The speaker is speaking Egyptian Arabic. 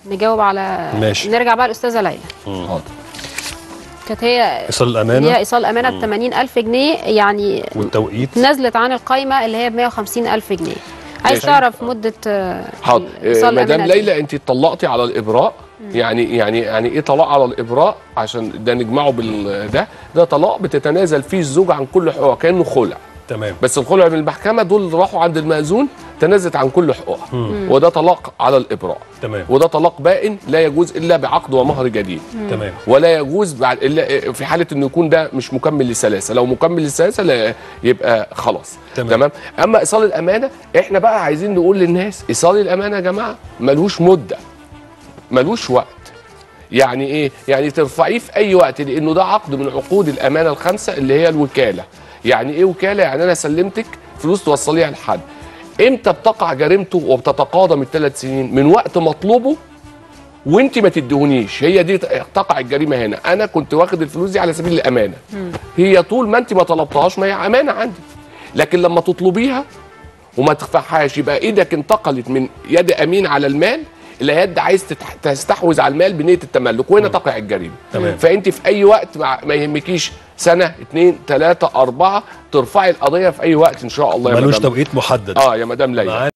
نجاوب على ماشي. نرجع بقى الاستاذه ليلى حاضر كانت هي ايصال هي الامانه ايصال امانه ب 80000 جنيه يعني والتوقيت نزلت عن القايمه اللي هي ب 150000 جنيه عايز ماشي. تعرف مده آه، حاضر إيصال آه، مدام الأمانة دي. ليلى انت اتطلقتي على الابراء يعني يعني يعني ايه طلاق على الابراء عشان ده نجمعه بال ده ده طلاق بتتنازل فيه الزوج عن كل حقوقه كانه خلع تمام بس الخلع من المحكمه دول راحوا عند المأذون تنازلت عن كل حقوقها وده طلاق على الابراء تمام وده طلاق بائن لا يجوز الا بعقد ومهر جديد تمام ولا يجوز بعد الا في حاله انه يكون ده مش مكمل للثلاثه لو مكمل للثلاثه لا يبقى خلاص تمام. تمام اما ايصال الامانه احنا بقى عايزين نقول للناس ايصال الامانه يا جماعه ملوش مده ملوش وقت يعني ايه يعني ترفعيه في اي وقت لانه ده عقد من عقود الامانه الخمسه اللي هي الوكاله يعني ايه وكاله يعني انا سلمتك فلوس توصليها لحد امتى بتقع جريمته وبتتقاضى من ثلاث سنين من وقت مطلوبه وانت ما تدهونيش هي دي تقع الجريمه هنا انا كنت واخد الفلوس دي على سبيل الامانه هي طول ما انت ما طلبتهاش ما هي امانه عندي لكن لما تطلبيها وما تدفعهاش يبقى ايدك انتقلت من يد امين على المال الى يد عايز تتح- تستحوذ على المال بنيه التملك وهنا تقع الجريمه تمام. فانت في اي وقت ما ما يهمكيش سنه اثنين ثلاثه اربعه ترفعي القضيه في اي وقت ان شاء الله يا ملوش مدام توقيت محدد اه يا مدام ليلى معانا